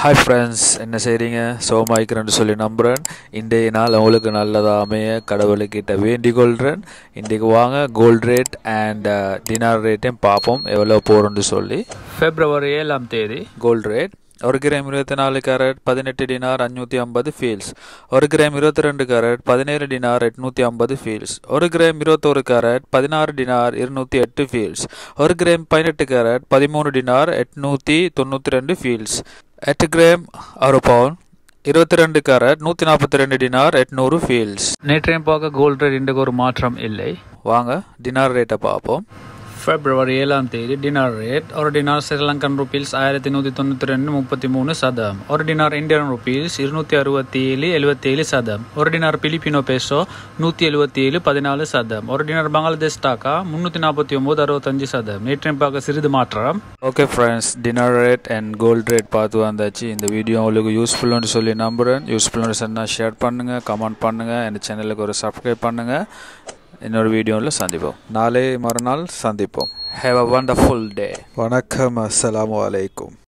hi friends என்ன செய்கிறீங்க சோமாய்க்கிறேன்னு சொல்லி நம்புகிறேன் இன்றைய நாள் உங்களுக்கு நல்லதாக அமைய கடவுளுக்கிட்ட வேண்டிக் கொள்கிறேன் இன்றைக்கு வாங்க கோல்ட் ரேட் அண்ட் டினார் ரேட்டையும் பார்ப்போம் எவ்வளோ போகிறோன்னு சொல்லி ஃபெப்ரவரி ஏழாம் தேதி கோல்ட் ரேட் ஒரு கிராம் இருபத்தி நாலு கேரட் பதினெட்டு டினார் அஞ்சூற்றி ஐம்பது ஃபீல்ஸ் ஒரு கிராம் இருபத்தி ரெண்டு கேரட் பதினேழு டினார் எட்நூற்றி ஐம்பது ஃபீல்ஸ் ஒரு கிராம் இருபத்தோரு கேரட் பதினாறு டினார் இருநூற்றி எட்டு ஃபீல்ஸ் ஒரு கிராம் பதினெட்டு கேரட் பதிமூணு டினார் எட்நூற்றி தொண்ணூற்றி ரெண்டு ஃபீல்ஸ் எட்டு கிராம் ஒரு பவுன் இருபத்தி ரெண்டு கேரட் நூற்றி நாற்பத்தி ரெண்டு டினார் எட்நூறு ஃபீல்ஸ் நேற்றையும் பார்க்க கோல்ட் ரேட் இன்றைக்கு ஒரு மாற்றம் இல்லை வாங்க டினார் ரேட்டை பார்ப்போம் பிப்ரவரி ஏழாம் தேதி டினார் ரேட் ஒரு டினார் ஸ்ரீலங்கன் ருபீஸ் ஆயிரத்தி நூற்றி தொண்ணூற்றி ரெண்டு முப்பத்தி மூணு சதம் ஒரு டினார் இந்தியன் ருபீஸ் இருநூத்தி அறுபத்தி ஏழு எழுபத்தி ஏழு சதம் ஒரு டினார் பிலிப்பினோ பேசோ நூற்றி எழுபத்தி ஏழு பதினாலு சதம் ஒரு டினார் பங்களாதேஷ் டாக்கா முந்நூற்றி நாற்பத்தி ஒம்பது அறுபத்தஞ்சு சதம் நேற்றையும் பார்க்க சிறிது மாற்றம் okay friends dinar rate and gold rate பார்த்து வந்தாச்சு இந்த வீடியோ உங்களுக்கு யூஸ்ஃபுல்லுன்னு சொல்லி நம்புகிறேன் யூஸ்ஃபுல்லுன்னு சொன்னால் ஷேர் பண்ணுங்கள் கமெண்ட் பண்ணுங்கள் இந்த சேனலுக்கு ஒரு சப்ஸ்கிரைப் பண்ணுங்கள் இன்னொரு வீடியோவில் சந்திப்போம் நாளை மறுநாள் சந்திப்போம் ஹேவ் அ வண்டர்ஃபுல் டே வணக்கம் அஸ்ஸலாமு அலைக்கும்